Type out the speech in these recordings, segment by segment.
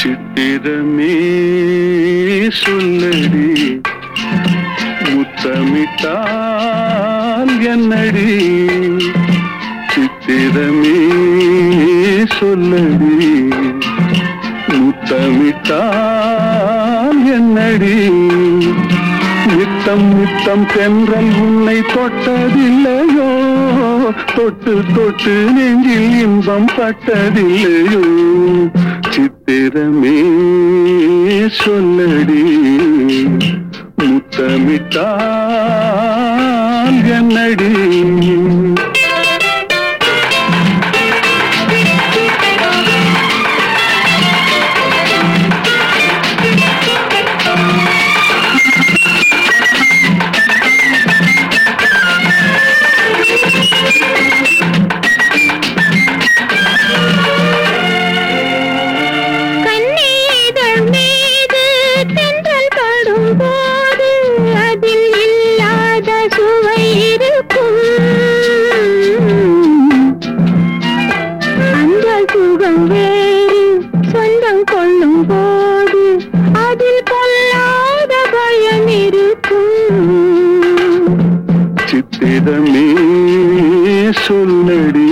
சித்திரமே சொல்லடி முத்தமிட்டால் என்னடி சித்திரமே சொல்லடி முத்தமிட்டால் என்னடி நித்தம் நித்தம் தென்றல் உன்னை தொட்டதில்லையோ தொட்டு தொட்டு நெஞ்சில் இன்பம் பட்டதில்லையோ சித்திரமே சொல்லடி முத்தமிட்டால் என்னடி கண்ணீதழ் மீது தென்றல் படும்போது அதில் இல்லாத சுவை இருக்கும் அந்த சுகம் வேறு சொந்தம் கொள்ளும் போது அதில் கொள்ளாத பயம் இருக்கும் சித்திரமே சொல்லடி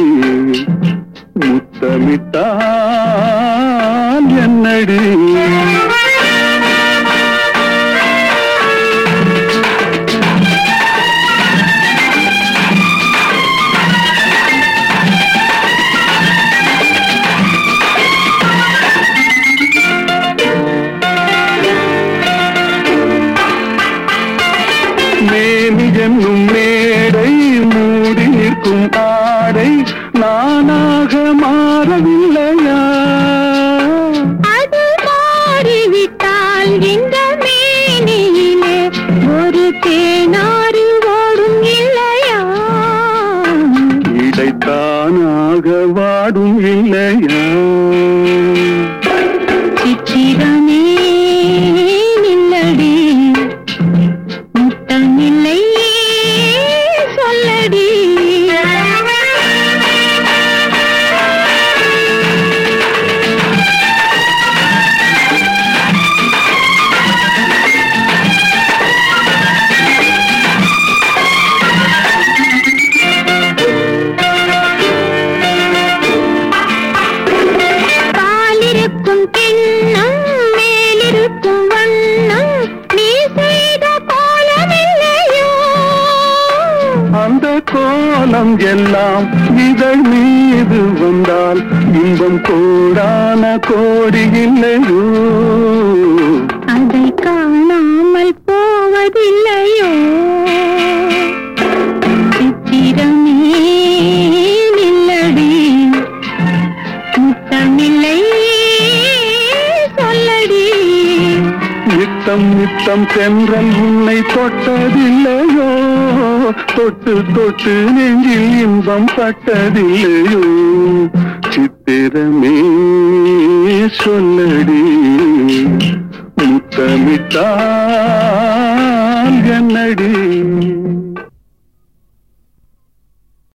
முத்தமிட்டால் என்னடி மேனி என்னும் மேடை மூடி நிற்கும் ஆடை நானாக மாறவில்லையா அது மாறிவிட்டால் இந்த மேனியிலே ஒரு தேனாறு ஓடும் இல்லையா இடைத்தானாக வாடும் இல்லையா சித்திரமே நில்லடி முத்தமில்லை சொல்லடி பாலிருக்கும் கிண்ணம் மேலிருக்கும் வண்ணம் நீ செய்த கோலமில்லையோ அந்த கோலம் எல்லாம் இதழ் மீது வந்தால் இன்பம் கோடான கோடி இல்லையோ அதை காணாமல் போவதில்லையோ சித்திரமே நில்லடி முத்தமில்லை சொல்லடி நித்தம் நித்தம் தென்றல் உன்னை தொட்டதில்லையோ தொட்டு தொட்டு நெஞ்சில் இன்பம் பட்டதில்லையோ சித்திரமே சொல்லடி முத்தமிட்டால்